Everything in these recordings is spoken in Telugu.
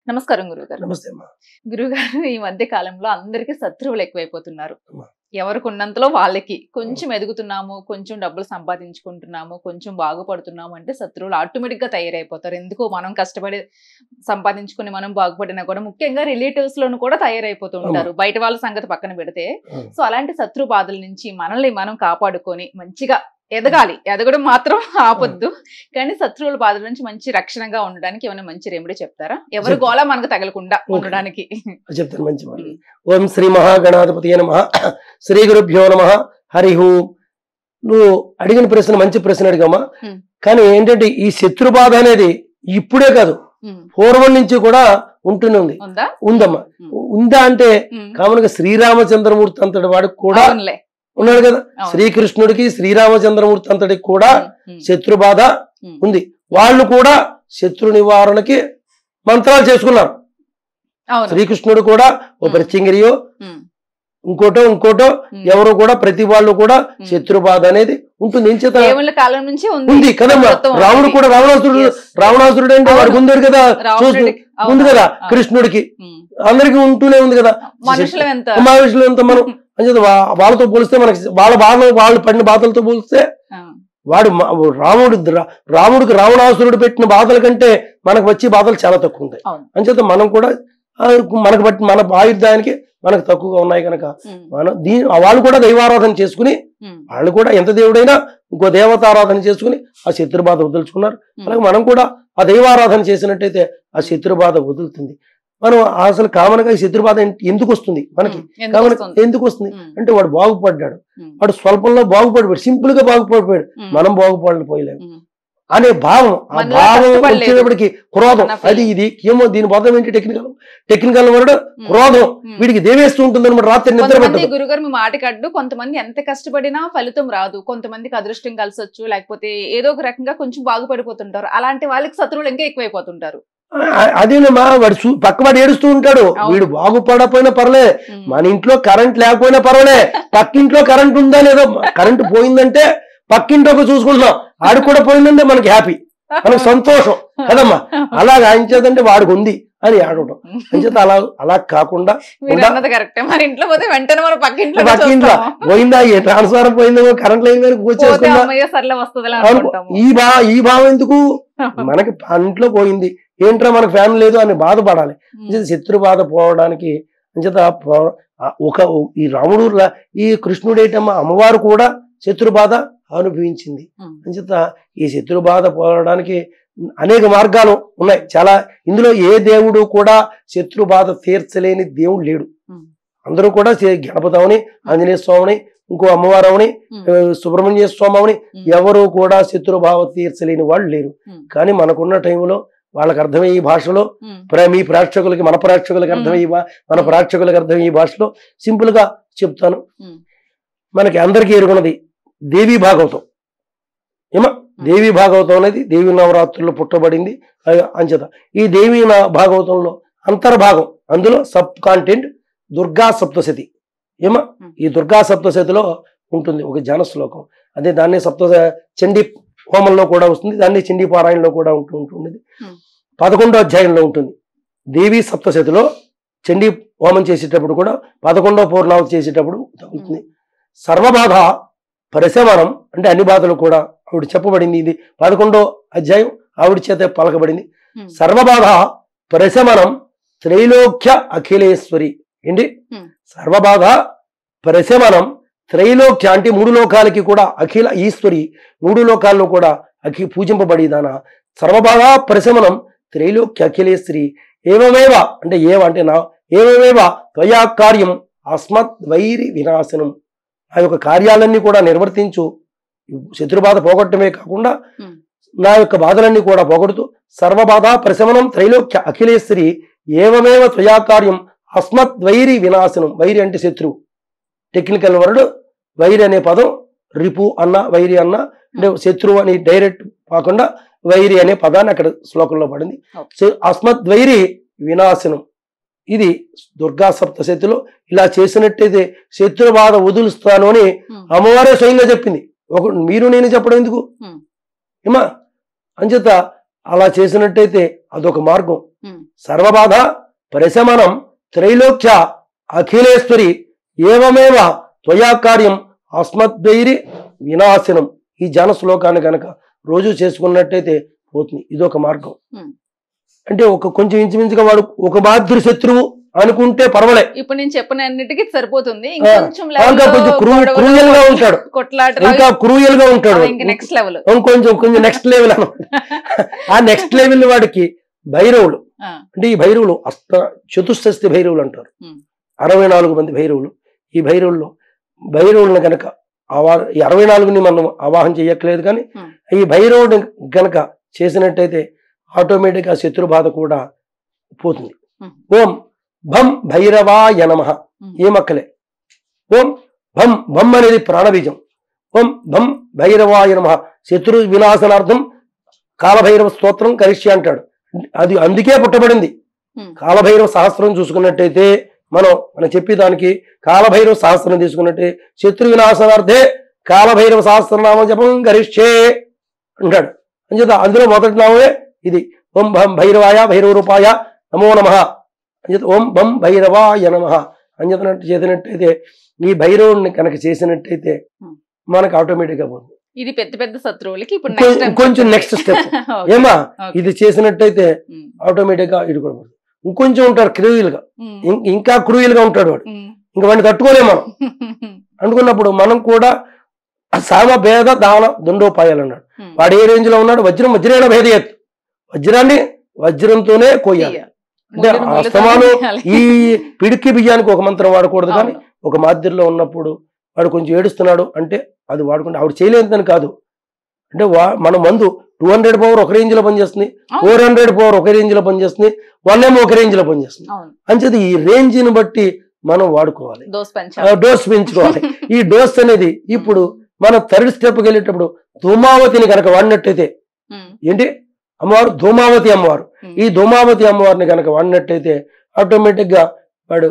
నమస్కారం గురుగారు నమస్తే అమ్మా గురుగారు ఈ మధ్య కాలంలో అందరికి శత్రువులు ఎక్కువైపోతున్నారు అమ్మా. ఎవరికి ఉన్నంతలో వాళ్ళకి కొంచెం ఎదుగుతున్నాము కొంచెం డబ్బులు సంపాదించుకుంటున్నాము కొంచెం బాగుపడుతున్నాము అంటే శత్రువులు ఆటోమేటిక్ గా తయారైపోతారు ఎందుకో మనం కష్టపడి సంపాదించుకుని మనం బాగుపడినా కూడా ముఖ్యంగా రిలేటివ్స్ లోను కూడా తయారైపోతూ ఉంటారు బయట వాళ్ళ సంగతి పక్కన పెడితే ఆ. సో అలాంటి శత్రు బాధల నుంచి మనల్ని మనం కాపాడుకొని మంచిగా ఎదగాలి ఎదగడం మాత్రం ఆపొద్దు కానీ శత్రువుల బాధల నుంచి మంచి రక్షణగా ఉండడానికి ఏమైనా మంచి రెమెడీ చెప్తారా ఎవరి చెప్తా. గోళ మనకు తగలకుండా ఓకే. ఉండడానికి చెప్తాను మంచి మాట ఓం శ్రీ మహాగణాధిపతి నమ శ్రీ గురుభ్యో నమ హరి ఓం నువ్వు అడిగిన ప్రశ్న మంచి ప్రశ్న అడిగామా Hmm. కానీ ఏంటంటే ఈ శత్రు బాధ అనేది ఇప్పుడే కాదు ఉమ్. పూర్వం నుంచి కూడా ఉంటూనే ఉంది ఉందా ఉందమ్మా Hmm. ఉందా అంటే ఉమ్. కామన్ గా శ్రీరామచంద్రమూర్తి అంతటి వాడికి కూడా అవునులే ఉన్నాడు కదా అవును. శ్రీకృష్ణుడికి శ్రీరామచంద్రమూర్తి అంతటికి కూడా ఉమ్. శత్రు బాధ ఉమ్. ఉంది వాళ్ళు కూడా శత్రు నివారణకి మంత్రాలు చేసుకున్నారు అవును శ్రీకృష్ణుడు కూడా ఓ Hmm. ప్రత్యంగిరియో ఉమ్. ఇంకోటో ఇంకోటో ఉమ్. ఎవరు కూడా ప్రతి వాళ్ళు కూడా శత్రు బాధ అనేది ఉంటుంది ఏం చేత దేవుళ్ళ కాలం నుంచి ఉంది ఉంది కదమ్మా మొత్తం రాముడు ఉంది. కూడా రావణాసురుడు Yes. రావణాసురుడు అంటే అవును. వాడికి ఉంది కదా చూస్తూ రావణుడికి- అవును. ఉంది కదా అవును. కృష్ణుడికి ఉమ్. అందరికి ఉంటూనే ఉంది కదా మనుషులు ఎంత మనుషులు ఎంత మనం అంచేత వా- వాళ్ళతో పోలిస్తే మనకి వాళ్ళ బాధ వాళ్ళు పడిన బాధలతో పోలిస్తే ఆ. వాడు మ- రాముడు రా- రాముడికి రావణాసురుడు పెట్టిన బాధల కంటే మనకు వచ్చే బాధలు చాలా తక్కువ ఉంటాయి అవును. అంచేత మనం కూడా ఆ, మనకు బట్టి మన ఆయుర్దాయానికి మనకు తక్కువగా ఉన్నాయి కనుక ఉమ్. మనం దీని వాళ్ళు కూడా దైవారాధన చేసుకుని ఉమ్. వాళ్ళు కూడా ఎంత దేవుడైనా ఇంకో దేవతారాధన చేసుకుని ఆ శత్రు బాధ వదులుచుకున్నారు ఉమ్. అలాగే మనం కూడా ఆ దైవారాధన చేసినట్టయితే ఆ శత్రు బాధ వదులుతుంది మనం అసలు కామన్ గా ఈ శత్రు బాధ ఎన్- ఎందుకు వస్తుంది మనకి ఉమ్. ఎందుకు కామన్ వస్తుంది? ఎందుకు వస్తుంది ఉమ్. అంటే వాడు బాగుపడ్డాడు ఉమ్. వాడు స్వల్పంలో బాగుపడిపోయాడు సింపుల్ గా బాగుపడిపోయాడు ఉమ్. మనం బాగుపడలేకపోయలేము ఉమ్. అనే భావం ఆ మనలో భావం కష్టపడలేదు. వచ్చేటప్పటికి క్రోధం మన feeling. అది ఇది ఏమో దీని బాధం ఏంటి టెక్నికల్ టెక్నికల్ వర్డ్ ఉమ్. క్రోధం ఉమ్. వీడికి దేవేస్తూ ఉంటుంది అనమాట రాత్రి నిద్ర కొంతమంది పెట్టదు గురుగారు మీ మాటకి అడ్డు కొంతమంది ఎంత కష్టపడినా ఫలితం రాదు కొంతమందికి అదృష్టం కలిసొచ్చు లేకపోతే ఏదో ఒక రకంగా కొంచెం బాగుపడిపోతుంటారు అలాంటి వాళ్ళకి శత్రువులు ఇంకా ఎక్కువైపోతుంటారు ఆ- అదేనమ్మా వాడు చూ- పక్కవాడు ఏడుస్తూ ఉంటాడు అవును. వీడు బాగుపడపోయినా పర్లే ఉమ్. మన ఇంట్లో కరెంట్ లేకపోయినా పర్వాలే పక్కింట్లో కరెంట్ ఉందా లేదో కరెంట్ పోయిందంటే పక్కింటోకి చూసుకుంటున్నాం ఆడు కూడా పోయిందంటే మనకి హ్యాపీ మనకు సంతోషం కదమ్మా అలాగ ఆయన చేతంటే వాడికి ఉంది అని ఆడటం అంచేత అలా అలా కాకుండా మీరు ఉండా- అన్నది కరెక్టే మరి ఇంట్లో పోతే వెంటనే మన పక్కింట్లో పక్కింట్లో చూస్తాము. పోయిందా ఏ ట్రాన్స్ఫారం పోయిందో కరెంట్ లైన్ మీద పోతే వచ్చేసుకుందా అమ్మయ్య సర్లే వస్తుంది అనుకో. అనుకుంటాము ఈ బా ఈ భావం ఎందుకు మనకి ఆ ఇంట్లో పోయింది ఏంట్రా మనకు ఫ్యాన్ లేదు అని బాధపడాలి అంచేత శత్రు బాధ పోవడానికి అంచేత పో- ఆ ఒక ఈ రాముడు లా- ఈ కృష్ణుడు ఏంటమ్మా అమ్మవారు కూడా శత్రు బాధ అనుభవించింది ఉమ్. అంచేత ఈ శత్రు బాధ పోవడానికి అనేక మార్గాలు ఉన్నాయి చాలా ఇందులో ఏ దేవుడు కూడా శత్రు బాధ తీర్చలేని దేవుడు లేడు ఉమ్. అందరూ కూడా చే- గణపతి అవని ఆంజనేయ స్వామిని ఇంకో అమ్మవారు అవని ఉమ్. ఆ, సుబ్రహ్మణ్య స్వామి అవని ఉమ్. ఎవరు కూడా శత్రు భావ తీర్చలేని వాళ్ళు లేరు ఉమ్. కానీ మనకున్న టైంలో వాళ్ళకి అర్థమయ్యే భాషలో ఉమ్. ప్ర- మీ ప్రేక్షకులకి మన ప్రేక్షకులకి అర్థమయ్యే భా- మన మ్మ్. ప్రేక్షకులకి అర్థమయ్యే భాషలో సింపుల్ గా చెప్తాను మ్మ్. మనకి అందరికీ ఎరుగున్నది దేవీ భాగవతం ఏమా దేవీ భాగవతం అనేది దేవీ నవరాత్రుల్లో పుట్టబడింది అది అంచేత ఈ దేవీ నా- భాగవతంలో అంతర్భాగం అందులో సబ్ కాంటెంట్ దుర్గా సప్తశతి ఏమా మ్మ్. ఈ దుర్గా సప్తశతిలో ఉంటుంది ఒక జన శ్లోకం అదే దాన్ని సప్త చండీ హోమంలో కూడా వస్తుంది దాన్ని చండీ పారాయణలో కూడా ఉంటూ ఉంటుంది మ్మ్. పదకొండో అధ్యాయంలో ఉంటుంది దేవీ సప్తశతిలో చండీ హోమం చేసేటప్పుడు కూడా పదకొండో పూర్ణావతి చేసేటప్పుడు తగులుతుంది సర్వబాధ పరిశమనం అంటే అన్ని బాధలు కూడా ఆవిడ చెప్పబడింది ఇది పదకొండో అధ్యాయం ఆవిడ చేత పలకబడింది ఉమ్. సర్వబాధ పరిశమనం త్రైలోక్య అఖిలేశ్వరి ఏంటి Hmm. సర్వబాధ పరిశమనం త్రైలోక్య అంటే మూడు లోకాలకి కూడా అఖిల ఈశ్వరి మూడు లోకాల్లో కూడా అఖి పూజింపబడిదాన సర్వబాధ పరిశమనం త్రైలోక్య అఖిలేశ్వరి ఏమమేవ అంటే ఏవ అంటే నా ఏమమేవ త్వయా కార్యం అస్మత్ వైరి వినాశనం ఆ యొక్క కార్యాలన్నీ కూడా నిర్వర్తించు శత్రుబాధ పోగొట్టమే కాకుండా Hmm. నా యొక్క బాధలన్నీ కూడా పోగొడుతూ సర్వబాధ ప్రశమనం త్రైలోక్య అఖిలేశ్వరి ఏవమేవ త్వయా కార్యం అస్మత్ వైరి వినాశనం వైరి అంటే శత్రువు టెక్నికల్ వర్డ్ వైరి అనే పదం రిపు అన్న వైరి అన్న అంటే శత్రువు అని డైరెక్ట్ కాకుండా వైరి అనే పదాన్ని అక్కడ శ్లోకంలో పడింది Okay. సో అస్మత్ వైరి వినాశనం ఇది దుర్గా సప్తశతిలో ఇలా చేసినట్టయితే శత్రు బాధ వదులుస్తాను అని ఉమ్. అమ్మవారే స్వయంగా చెప్పింది ఒక మీరు నేను చెప్పడం ఎందుకు ఉమ్. ఏమా అంచేత అలా చేసినట్టయితే అదొక మార్గం ఉమ్. సర్వబాధ పరిశమనం త్రైలోక్య అఖిలేశ్వరి ఏవమేవ త్వయా కార్యం అస్మద్వైరి వినాశనం ఈ జన శ్లోకాన్ని కనుక రోజు చేసుకున్నట్టయితే పోతుంది ఇదొక మార్గం ఉమ్. అంటే ఒక కొంచెం ఇంచుమించుగా వాడు ఒక మాదిరి శత్రువు అనుకుంటే పర్వాలే ఇప్పుడు నేను చెప్పిన అన్నిటికీ సరిపోతుంది ఆ, ఇంకొంచెం ఇంకా level కొంచెం లో క్రూ గొడవలు, క్రూయల్ గా ఉంటాడు కొట్లాట ఇంకా క్రూయల్ గా ఉంటాడు ఇంకా నెక్స్ట్ లెవెల్ ఇంకొంచెం కొంచెం నెక్స్ట్ లెవెల్ ఆ నెక్స్ట్ లెవెల్ వాడికి భైరవులు అంటే ఈ భైరవులు అష్ట చతుష్షష్టి భైరవులు అంటారు ఉమ్. అరవై నాలుగు మంది భైరవులు ఈ భైరవుల్లో భైరవులను గనక అవా ఈ అరవై నాలుగుని మనం ఆవాహన చేయట్లేదు కానీ ఉమ్. ఈ భైరవుని గనక చేసినట్టయితే ఆటోమేటిక్ ఆ శత్రు బాధ కూడా పోతుంది ఉమ్. ఓం భం భైరవాయ నమ ఉమ్. ఏ మక్కలే ఓం భం భం అనేది ప్రాణబీజం ఓం భం భైరవాయ నమ శత్రు వినాశనార్థం కాలభైరవ స్తోత్రం కరిష్య అంటాడు అది అందుకే పుట్టబడింది ఉమ్. కాలభైరవ సహస్రం చూసుకున్నట్టయితే మనం మనం చెప్పేదానికి కాలభైరవ సహస్రం తీసుకున్నట్టే శత్రు వినాశనార్థే కాలభైరవ సహస్రనామం జపం గరిష్యే అంటాడు అంచేత అందులో మొదటి నామే ఇది ఓం భం భైరవాయ భైరవ రూపాయ నమో నమ అంచేత ఓం భం భైరవాయ నమ అంచేతనట్టు చేసినట్టయితే ఈ భైరవుడిని కనుక చేసినట్టయితే Hmm. మనకు ఆటోమేటిక్ గా పోతుంది ఇది పెద్ద పెద్ద శత్రువులకి ఇప్పుడు కొం- నెక్స్ట్ కొంచెం నెక్స్ట్ స్టెప్ ఏమా ఇది చేసినట్టయితే ఆటోమేటిక్ గా ఇటు కూడా పోతుంది. ఇంకొంచెం ఉంటారు క్రూయల్ గా ఇం- ఇంకా క్రూయల్ గా ఉంటాడు వాడు ఇంకా వాడిని తట్టుకోలేము మనం అనుకున్నప్పుడు మనం కూడా సామ భేద దాన దండోపాయాలు అన్నాడు వాడు ఏ రేంజ్ లో ఉన్నాడు వజ్రం వజ్రేణ భేదయత్ వజ్రాన్ని వజ్రంతోనే కొయ్యాలి అంటే అస్తమానం ఈ పిడికి బియ్యానికి ఒక మంత్రం వాడకూడదు కానీ ఒక మాదిరిలో ఉన్నప్పుడు వాడు కొంచెం ఏడుస్తున్నాడు అంటే అది వాడుకుంటే ఆవిడ చేయలేదని కాదు అంటే వా మన మందు టూ హండ్రెడ్ పవర్ ఒక రేంజ్ లో పనిచేస్తుంది ఫోర్ హండ్రెడ్ పవర్ ఒక రేంజ్ లో పనిచేస్తుంది వన్ ఏమో ఒక రేంజ్ లో పనిచేస్తుంది అవును అంచేది ఈ రేంజ్ ని బట్టి మనం వాడుకోవాలి దోస్ ఆ పంచ డోస్ పెంచుకోవాలి ఈ డోస్ అనేది ఇప్పుడు మనం థర్డ్ స్టెప్కి వెళ్ళేటప్పుడు ధూమావతిని కనుక వాడినట్టయితే ఏంటి అమ్మవారు ధూమావతి అమ్మవారు ఈ ధూమావతి అమ్మవారిని కనుక వాడినట్టయితే ఆటోమేటిక్ గా వాడు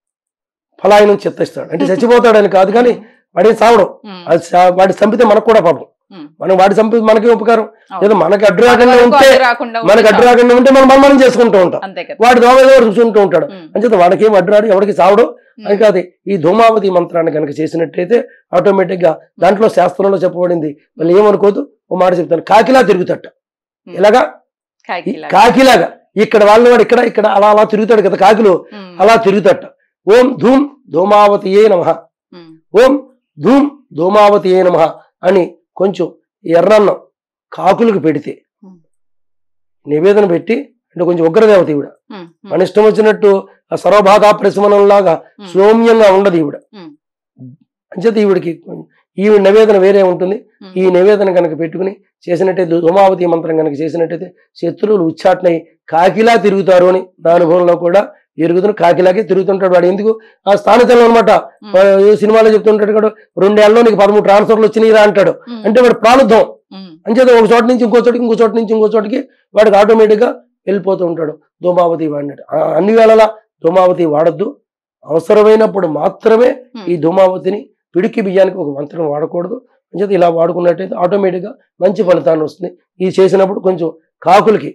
ఫలాయనం చెత్తస్తాడు అంటే చచ్చిపోతాడని కాదు కానీ వాడిని సావడం అది సా- వాడి చంపితే మనకు కూడా పాపం మనం వాడి చంపి మనకి ఉపకారం ఏదో మనకి అడ్డు రాకుండా ఉంటే రాకుండా మనకి అడ్డు రాకుండా ఉంటే మనం మనం చేసుకుంటూ ఉంటాం అంతే కదా వాడి దోమ ఏదో ఒకటి చూసుకుంటూ ఉంటాడు ఉమ్, అంచేత వాడికి ఏం అడ్డు రాడు ఎవరికి సావడు ఉమ్, అది కాదు ఈ ధూమావతి మంత్రాన్ని కనుక చేసినట్టయితే ఆటోమేటిక్ గా దాంట్లో శాస్త్రంలో చెప్పబడింది మళ్ళీ ఏమనుకోదు ఓ మాట చెప్తాను కాకిలా తిరుగుతట ఉమ్. ఎలాగా ఈ కాకిలాగా. కాకిలాగా ఇక్కడ వాళ్ళ వాడు ఇక్కడ ఇక్కడ అలా అలా తిరుగుతాడు కదా కాకిలు ఉమ్, అలా తిరుగుతట ఓం ధూమ్ ధూమావతియే నమ ఉమ్, ఓం ధూమ్ ధూమావతియే నమ అని కొంచెం ఎర్రన్నం కాకులకు పెడితే ఉమ్. నివేదన పెట్టి అంటే కొంచెం ఉగ్రదేవత ఈవిడ ఉమ్, ఉమ్, మన ఇష్టం వచ్చినట్టు ఆ సర్వభాగా ప్రశమనం లాగా ఉమ్, సౌమ్యంగా ఉండదు ఈవిడ ఉమ్. అంచేత ఈవిడికి ఈవిడ నివేదన వేరే ఉంటుంది ఉమ్, ఈ నివేదన కనుక పెట్టుకుని చేసినట్టయితే ధూమావతి మంత్రం కనుక చేసినట్టయితే శత్రువులు ఉచ్చాటనై కాకిలా తిరుగుతారు అని నా అనుభవంలో కూడా ఎరుగుతున్న కాకిలాగే తిరుగుతుంటాడు వాడు ఎందుకు ఆ స్థానికంలో అనమాట ఉమ్, సినిమాలో చెప్తుంటాడు కూడా రెండేళ్లలో నీకు పదమూడు ట్రాన్స్ఫర్లు వచ్చినాయిరా అంటాడు ఉమ్, అంటే వాడు ప్రాణుద్ధం ఉమ్, అంచేత ఒక చోట నుంచి ఇంకో చోటికి ఇంకో చోట నుంచి ఇంకో చోటికి వాడికి ఆటోమేటిక్ గా వెళ్ళిపోతూ ఉంటాడు ధూమావతి వాడినట్టు ఆ అన్ని వేళలా ధూమావతి వాడద్దు అవసరమైనప్పుడు మాత్రమే ఉమ్. ఈ ధూమావతిని పిడికి బియ్యానికి ఒక మంత్రం వాడకూడదు అంచేత ఇలా వాడుకున్నట్టయితే ఆటోమేటిక్ గా మంచి ఫలితాన్ని వస్తుంది ఇది చేసినప్పుడు కొంచెం కాకులకి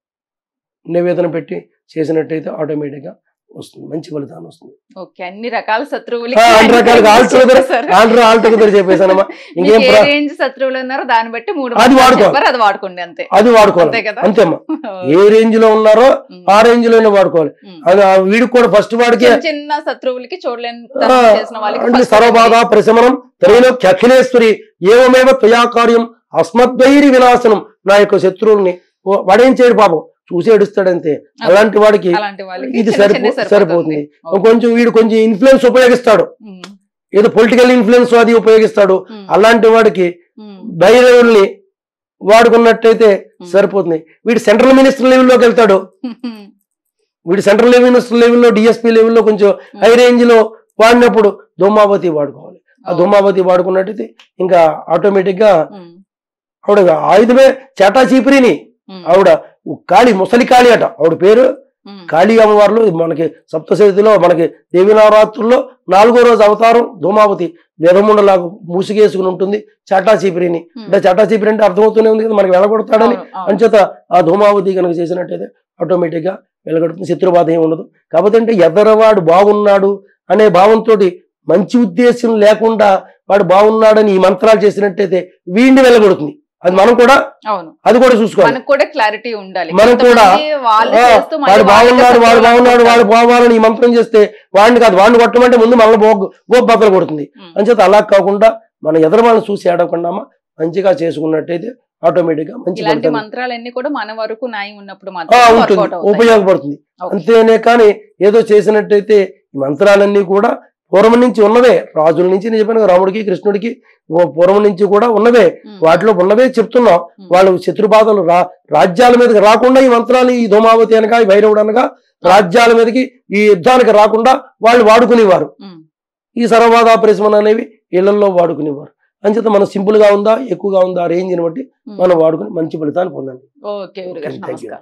నివేదన పెట్టి చేసినట్టయితే ఆటోమేటిక్ గా వస్తుంది మంచి ఫలితాన్ని వస్తుంది ఓకే అన్ని రకాల శత్రువులు ఆ, అన్ని రకాలుగా all together already all together చెప్పేసానమ్మా ఇంకేం ఏ ప్రా- రేంజ్ శత్రువులు ఉన్నారో దాన్ని బట్టి మూడు అది మంత్రాలు వాడుకో. చెప్పారు, అది వాడుకోండి అంతే అది వాడుకోవాలి అంతే కదా అంతేమ్మా ఏ రేంజ్ లో ఉన్నారో ఉమ్, ఆ రేంజ్ లోనే వాడుకోవాలి ఉమ్. అది ఆ వీడికి కూడా ఫస్ట్ వాడికి చిన్న చిన్న శత్రువులకి చూడలేని ఆ, తనం చేసిన వాళ్ళకి అంటే first సర్వబాధ ప్రశమనం త్రైలోక్య అఖిలేశ్వరి ఏమేవ త్వయా కార్యం అస్మద్వైరి వినాశనం నా యొక్క శత్రువుల్ని ఓ- వాడేం చేయడు పాపం చూసి ఏడుస్తాడంతే అలాంటి వాడికి అలాంటి వాళ్ళకి ఇది చిన్న సరిపో చిన్న సరిపోతుంది ఓకే. కొంచెం వీడు కొంచెం ఇన్ఫ్లుయెన్స్ ఉపయోగిస్తాడు ఉమ్, ఏదో పొలిటికల్ ఇన్ఫ్లుయెన్స్ అది ఉపయోగిస్తాడు ఉమ్, అలాంటి వాడికి ఉమ్, భైరవుల్ని వాడుకున్నట్టయితే ఉమ్. సరిపోతుంది వీడు సెంట్రల్ మినిస్టర్ లెవెల్లోకి వెళ్తాడు ఉమ్, వీడు సెంట్రల్ మినిస్టర్ లెవెల్లో డిఎస్పీ లెవెల్లో కొంచెం హై రేంజ్ లో వాడినప్పుడు ధూమావతి వాడుకోవాలి ఆ ధూమావతి వాడుకున్నట్టయితే ఇంకా ఆటోమేటిక్ గా ఉమ్, ఆవిడ ఆయుధమే చేటా చీపిరిని ఉమ్, ఆవిడ కాళి ముసలి కాళి అట ఆవిడ పేరు ఉమ్. కాళీ అమ్మవార్లు మనకి సప్తశతిలో మనకి దేవి నవరాత్రుల్లో నాలుగో రోజు అవతారం ధూమావతి వెదముండలాగా మూసిగేసుకుని ఉంటుంది చాటా చీపిరిని ఉమ్. అంటే చాటా చీపిరి అంటే అర్థమవుతూనే ఉంది కదా మనకి వెళ్ళగొడతాడని అవును, అవును. అంచేత ఆ ధూమావతి కనుక చేసినట్టయితే ఆటోమేటిక్ గా వెలగడుతుంది శత్రుబాధ ఏమి ఉండదు కాకపోతే అంటే ఎదరవాడు బాగున్నాడు అనే భావంతో మంచి ఉద్దేశం లేకుండా వాడు బాగున్నాడని ఈ మంత్రాలు చేసినట్టయితే వీడిని వెళ్ళగొడుతుంది అది మనం కూడా అవును అది కూడా చూసుకోవాలి మనకు కూడా క్లారిటీ ఉండాలి మనకు కూడా, కొంతమంది వాళ్ళు ఆ, చేస్తూ మళ్ళీ వాడు వాళ్ళకే బాగున్నాడు వాడు శత్రువులు బాగున్నాడు వాడు అనుకుంటారు. బావాలని ఈ మంత్రం చేస్తే వాడిని కాదు వాడిని కొట్టమంటే ముందు మనల్ని గో గోపు బద్దలు కొడుతుంది ఉమ్. అంచేత అలా కాకుండా మన ఎదరు వాళ్ళని చూసి ఏడకుండా మంచిగా చేసుకున్నట్టయితే ఆటోమేటిక్ గా మంచి ఇలాంటి ఫలితాలు మంత్రాలన్నీ కూడా మన వరకు న్యాయం ఉన్నప్పుడు ఆ, మాత్రం ఉంటుంది వర్కౌట్ అవుతాయి ఉపయోగపడుతుంది Okay. అంతేనే కానీ ఏదో చేసినట్టయితే ఈ మంత్రాలన్నీ కూడా పూర్వం నుంచి ఉన్నవే రాజుల నుంచి నేను చెప్పాను కదా, రాముడికి కృష్ణుడికి ఓ పూర్వం నుంచి కూడా ఉన్నవే ఉమ్. వాటిలో ఉన్నవే చెప్తున్నాం ఉమ్. వాళ్ళు శత్రుబాధలు రా రాజ్యాల మీదకి రాకుండా ఈ మంత్రాలు ఈ ధూమావతి అనగా ఈ భైరవుడు అనగా రాజ్యాల మీదకి ఈ యుద్ధానికి రాకుండా వాళ్ళు వాడుకునేవారు ఉమ్. ఈ సర్వబాధ పరిశ్రమలు అనేవి ఇళ్లలో వాడుకునేవారు అంచేత మనం సింపుల్ గా ఉందా ఎక్కువగా ఉందా రేంజ్ ని బట్టి ఉమ్. మనం వాడుకుని మంచి ఫలితాన్ని పొందండి ఓకే Okay, గురుగారు thank you. నమస్కారం